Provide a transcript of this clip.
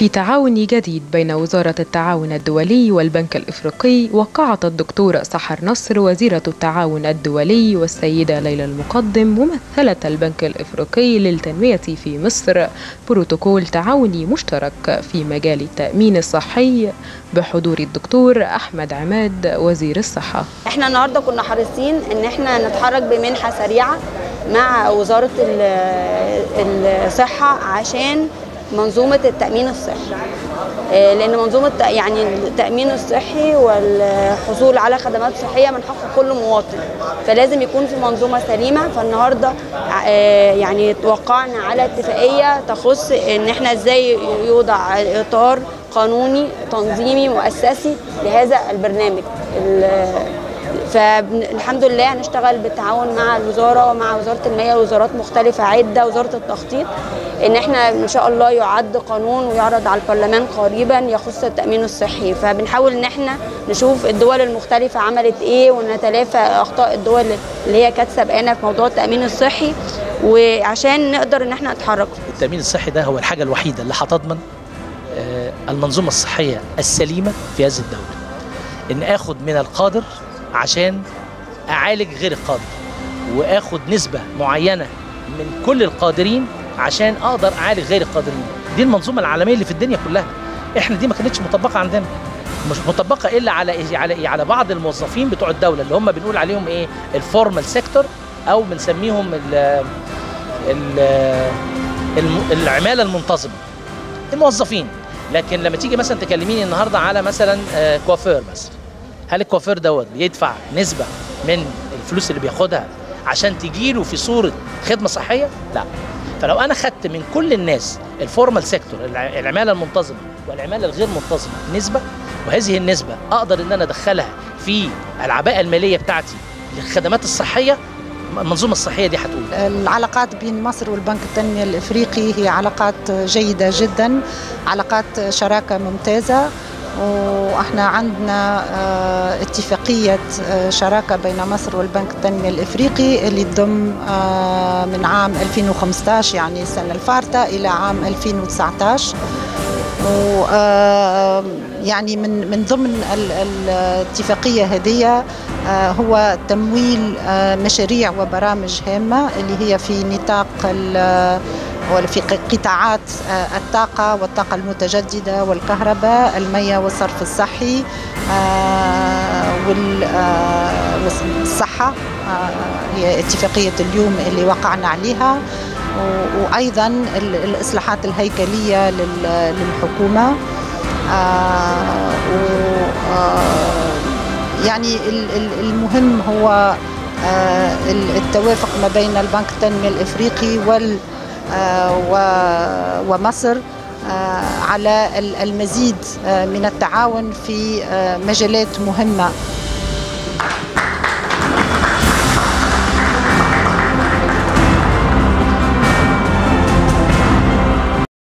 في تعاون جديد بين وزارة التعاون الدولي والبنك الإفريقي وقعت الدكتورة سحر نصر وزيرة التعاون الدولي والسيدة ليلى المقدم ممثلة البنك الإفريقي للتنمية في مصر بروتوكول تعاوني مشترك في مجال التأمين الصحي بحضور الدكتور أحمد عماد وزير الصحة احنا النهارده كنا حريصين ان احنا نتحرك بمنحه سريعه مع وزاره ال- الصحه عشان منظومه التامين الصحي آه، لان منظومه الت- يعني التامين الصحي والحصول على خدمات صحيه من حق كل مواطن فلازم يكون في منظومه سليمه فالنهارده آه، يعني توقعنا على اتفاقيه تخص ان احنا ازاي يوضع اطار قانوني تنظيمي مؤسسي لهذا البرنامج ال- فالحمد لله هنشتغل بالتعاون مع الوزاره ومع وزاره الماليه ووزارات مختلفه عده وزاره التخطيط ان احنا ان شاء الله يعد قانون ويعرض على البرلمان قريبا يخص التامين الصحي فبنحاول ان احنا نشوف الدول المختلفه عملت ايه ونتلافى اخطاء الدول اللي هي كانت سابقانا في موضوع التامين الصحي وعشان نقدر ان احنا نتحرك التأمين الصحي ده هو الحاجة الوحيدة اللي هتضمن آه، المنظومة الصحية السليمة في هذه الدولة إن آخد من القادر عشان أعالج غير القادر وآخد نسبة معينة من كل القادرين عشان أقدر أعالج غير القادرين دي المنظومة العالمية اللي في الدنيا كلها إحنا دي ما كانتش مطبقة عندنا مش مطبقة إلا على إيه على إيه على بعض الموظفين بتوع الدولة اللي هم بنقول عليهم إيه الفورمال سيكتور أو بنسميهم ال ال الم- العماله المنتظمه الموظفين لكن لما تيجي مثلا تكلميني النهارده على مثلا آه، كوافير مثلا هل الكوافير دوت بيدفع نسبه من الفلوس اللي بياخدها عشان تجيله في صوره خدمه صحيه؟ لا فلو انا خدت من كل الناس الفورمال سيكتور الع- العماله المنتظمه والعماله الغير منتظمه نسبه وهذه النسبه اقدر ان انا ادخلها في العباءه الماليه بتاعتي للخدمات الصحيه المنظومه الصحيه دي هتقول العلاقات بين مصر والبنك التنمية الإفريقي هي علاقات جيدة جدا علاقات شراكة ممتازة واحنا عندنا آه، اتفاقية آه، شراكة بين مصر والبنك التنمية الإفريقي اللي تضم آه، من عام 2015 يعني السنة الفارطة إلى عام 2019 و آه، يعني من من ضمن ال- ال- الاتفاقيه هذه آه، هو تمويل آه، مشاريع وبرامج هامه اللي هي في نطاق ال- ولا في ق- قطاعات آه، الطاقة والطاقة المتجددة والكهرباء المياه والصرف الصحي آه، وال- آه، والصحة آه، هي اتفاقية اليوم اللي وقعنا عليها و- وأيضا ال- الإصلاحات الهيكلية لل- للحكومة آه، و- آه، يعني ال- ال- المهم هو آه، ال- التوافق ما بين البنك التنمية الإفريقي وال آه، و- ومصر آه، على ال- المزيد آه، من التعاون في آه، مجالات مهمة